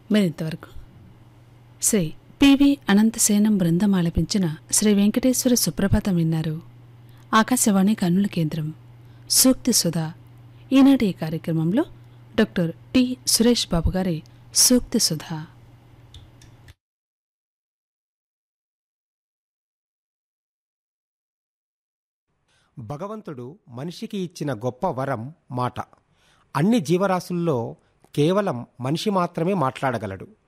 మరింతవరకు Shri PV అనంతసేనం బృందం ఆలపించిన శ్రీ వెంకటేశ్వర సుప్రభాతం విన్నారు ఆకాశవాణి కన్నుల కేంద్రం సూక్తి సుధా ఈనాటి ఈ కార్యక్రమంలో డాక్టర్ టి సురేష్ బాబు గారి సూక్తి సుధా భగవంతుడు మనిషికి ఇచ్చిన గొప్ప వరం మాట అన్ని జీవరాశుల్లో కేవలం మనిషి మాత్రమే మాట్లాడగలడు